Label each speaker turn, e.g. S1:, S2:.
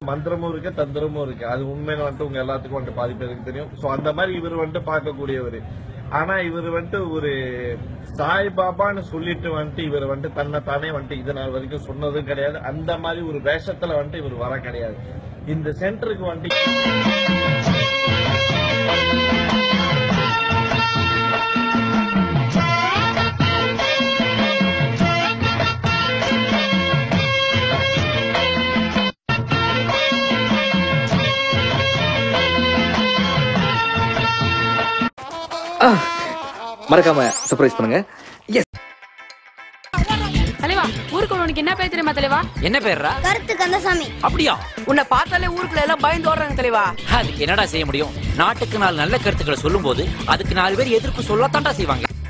S1: மந்திரமும் இருக்கு தந்திரமும் இருக்கு அது உண்மையில வந்துட்டு உங்க எல்லாத்துக்கும் வந்துட்டு பாதி பேருக்கு தெரியும் சோ அந்த மாதிரி இவர் வந்துட்டு பார்க்கக்கூடியவர் ஆனா இவர் வந்துட்டு ஒரு சாய்பாபான்னு சொல்லிட்டு வந்துட்டு இவர் வந்துட்டு தன்னை தானே வந்துட்டு இது நாள் வரைக்கும் சொன்னதும் கிடையாது அந்த மாதிரி ஒரு வேஷத்துல வந்துட்டு இவர் வர கிடையாது இந்த சென்டருக்கு வந்துட்டு
S2: மறக்காம சர்ப்ரைஸ் பண்ணுங்க எஸ்
S3: தலைவா ஊருக்கு உனக்கு என்ன பேர் தெரியுமா தலைவா
S4: என்ன பேர்ரா
S5: கருத்து கந்தசாமி
S4: அப்படியா
S6: உன்னை பார்த்தாலே ஊருக்குள்ள எல்லாம் பயந்து ஓடுறாங்க தலைவா
S4: அதுக்கு என்னடா செய்ய முடியும் நாட்டுக்கு நாலு நல்ல கருத்துக்களை சொல்லும்போது அதுக்கு நாலு பேர் எதிர்ப்பு சொல்லத்தான்டா செய்வாங்க